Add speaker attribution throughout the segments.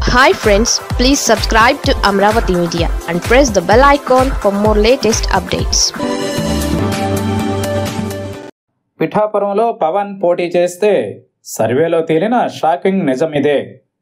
Speaker 1: hi friends please subscribe to Amaravati media and press the bell icon for more latest updates
Speaker 2: పిఠాపురంలో పవన్ పోటీ చేస్తే సర్వేలో తేలిన షాకింగ్ నిజం ఇదే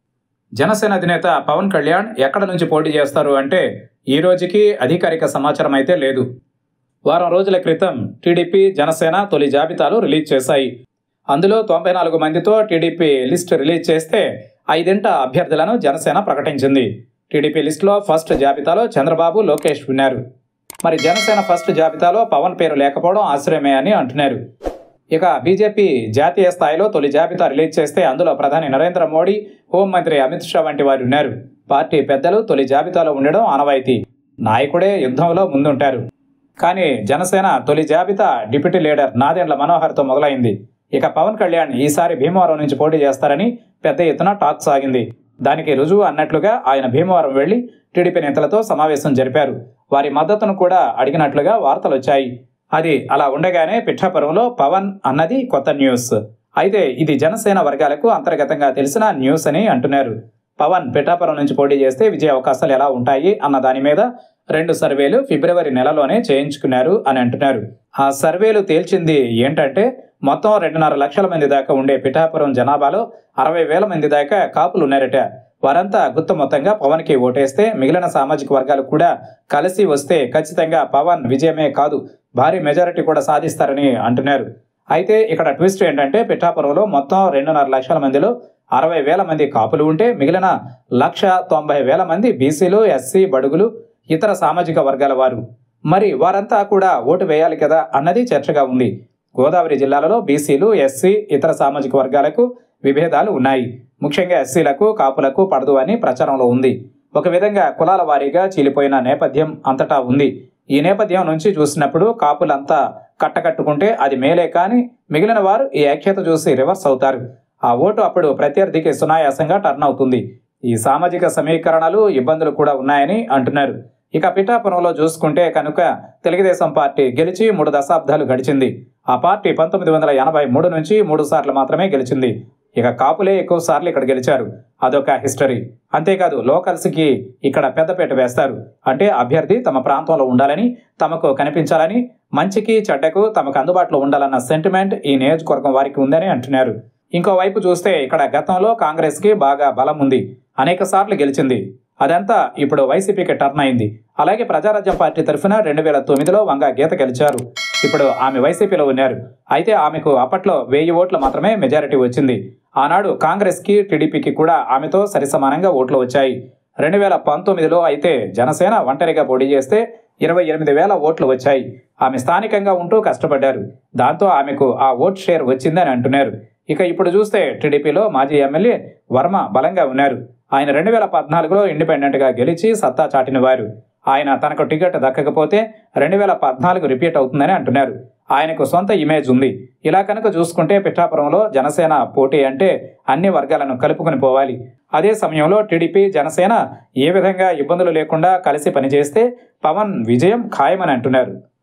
Speaker 2: జనసేన అధినేత పవన్ కళ్యాణ్ ఎక్కడ నుంచి పోటీ చేస్తారు అంటే ఈ రోజుకి అధికారిక సమాచారం అయితే లేదు వారం రోజుల క్రితం టీడీపీ జనసేన తొలి జాబితాలు రిలీజ్ చేశాయి అందులో తొంభై నాలుగు మందితో టీడీపీ లిస్ట్ రిలీజ్ చేస్తే ఐదింట అభ్యర్థులను జనసేన ప్రకటించింది టీడీపీ లిస్టులో ఫస్ట్ జాబితాలో చంద్రబాబు లోకేష్ ఉన్నారు మరి జనసేన ఫస్ట్ జాబితాలో పవన్ పేరు లేకపోవడం ఆశ్చర్యమే అని అంటున్నారు ఇక బీజేపీ జాతీయ స్థాయిలో తొలి జాబితా రిలీజ్ చేస్తే అందులో ప్రధాని నరేంద్ర మోడీ హోంమంత్రి అమిత్ షా వంటి వారు ఉన్నారు పార్టీ పెద్దలు తొలి జాబితాలో ఉండడం ఆనవాయితీ నాయకుడే యుద్ధంలో ముందుంటారు కానీ జనసేన తొలి జాబితా డిప్యూటీ లీడర్ నాదెండ్ల మనోహర్తో మొదలైంది ఇక పవన్ కళ్యాణ్ ఈసారి భీమవరం నుంచి పోటీ చేస్తారని పెద్ద ఎత్తున టాక్ సాగింది దానికి రుజువు అన్నట్లుగా ఆయన భీమవరం వెళ్లి టీడీపీ నేతలతో సమావేశం జరిపారు వారి మద్దతును కూడా అడిగినట్లుగా వార్తలు వచ్చాయి అది అలా ఉండగానే పిఠాపురంలో పవన్ అన్నది కొత్త న్యూస్ అయితే ఇది జనసేన వర్గాలకు అంతర్గతంగా తెలిసిన న్యూస్ అని అంటున్నారు పవన్ పిఠాపురం నుంచి పోటీ చేస్తే విజయ అవకాశాలు ఎలా ఉంటాయి అన్న దాని మీద రెండు సర్వేలు ఫిబ్రవరి నెలలోనే చేయించుకున్నారు అని అంటున్నారు ఆ సర్వేలు తేల్చింది ఏంటంటే మొత్తం రెండున్నర లక్షల మంది దాకా ఉండే పిఠాపురం జనాభాలో అరవై వేల మంది దాకా కాపులు ఉన్నారట వారంతా గుత్త మొత్తంగా పవన్కి ఓటేస్తే మిగిలిన సామాజిక వర్గాలు కూడా కలిసి వస్తే ఖచ్చితంగా పవన్ విజయమే కాదు భారీ మెజారిటీ కూడా సాధిస్తారని అంటున్నారు అయితే ఇక్కడ ట్విస్ట్ ఏంటంటే పిఠాపురంలో మొత్తం రెండున్నర లక్షల మందిలో అరవై వేల మంది కాపులు ఉంటే మిగిలిన లక్ష తొంభై వేల మంది బీసీలు ఎస్సీ బడుగులు ఇతర సామాజిక వర్గాల వారు మరి వారంతా కూడా ఓటు వేయాలి కదా అన్నది చర్చగా ఉంది గోదావరి జిల్లాలలో బీసీలు ఎస్సీ ఇతర సామాజిక వర్గాలకు విభేదాలు ఉన్నాయి ముఖ్యంగా ఎస్సీలకు కాపులకు పడదు అని ప్రచారంలో ఉంది ఒక విధంగా కులాల వారీగా చీలిపోయిన నేపథ్యం అంతటా ఉంది ఈ నేపథ్యం నుంచి చూసినప్పుడు కాపులంతా కట్టకట్టుకుంటే అది మేలే కానీ మిగిలిన వారు ఈ ఐక్యత చూసి రివర్స్ అవుతారు ఆ ఓటు అప్పుడు ప్రత్యర్థికి సునాయాసంగా టర్న్ అవుతుంది ఈ సామాజిక సమీకరణలు ఇబ్బందులు కూడా ఉన్నాయని అంటున్నారు ఇక పిఠాపురంలో చూసుకుంటే కనుక తెలుగుదేశం పార్టీ గెలిచి మూడు దశాబ్దాలు గడిచింది ఆ పార్టీ పంతొమ్మిది వందల ఎనభై మూడు నుంచి మూడు సార్లు మాత్రమే గెలిచింది ఇక కాపులే ఎక్కువ సార్లు ఇక్కడ గెలిచారు అదొక హిస్టరీ అంతేకాదు లోకల్స్కి ఇక్కడ పెద్దపీట వేస్తారు అంటే అభ్యర్థి తమ ప్రాంతంలో ఉండాలని తమకు కనిపించాలని మంచికి చెడ్డకు తమకు అందుబాటులో ఉండాలన్న సెంటిమెంట్ ఈ నియోజకవర్గం వారికి ఉందని అంటున్నారు ఇంకోవైపు చూస్తే ఇక్కడ గతంలో కాంగ్రెస్కి బాగా బలం ఉంది అనేక సార్లు గెలిచింది అదంతా ఇప్పుడు వైసీపీకి టర్న్ అయింది అలాగే ప్రజారాజ్యం పార్టీ తరఫున రెండు వేల తొమ్మిదిలో వంగ గీత గెలిచారు ఇప్పుడు ఆమె వైసీపీలో ఉన్నారు అయితే ఆమెకు అప్పట్లో వెయ్యి ఓట్లు మాత్రమే మెజారిటీ వచ్చింది ఆనాడు కాంగ్రెస్కి టీడీపీకి కూడా ఆమెతో సరిసమానంగా ఓట్లు వచ్చాయి రెండు వేల పంతొమ్మిదిలో అయితే జనసేన ఒంటరిగా పోటీ చేస్తే ఇరవై ఎనిమిది వేల ఓట్లు వచ్చాయి ఆమె స్థానికంగా ఉంటూ కష్టపడ్డారు దాంతో ఆమెకు ఆ ఓట్ షేర్ వచ్చిందని అంటున్నారు ఇక ఇప్పుడు చూస్తే టీడీపీలో మాజీ ఎమ్మెల్యే వర్మ బలంగా ఉన్నారు ఆయన రెండు వేల పద్నాలుగులో ఇండిపెండెంట్గా గెలిచి సత్తా చాటిన వారు ఆయన తనకు టికెట్ దక్కకపోతే రెండు వేల పద్నాలుగు రిపీట్ అవుతుందని అంటున్నారు ఆయనకు సొంత ఇమేజ్ ఉంది ఇలా కనుక చూసుకుంటే పిఠాపురంలో జనసేన పోటీ అంటే అన్ని వర్గాలను కలుపుకొని పోవాలి అదే సమయంలో టీడీపీ జనసేన ఏ విధంగా ఇబ్బందులు లేకుండా కలిసి పనిచేస్తే పవన్ విజయం ఖాయమని అంటున్నారు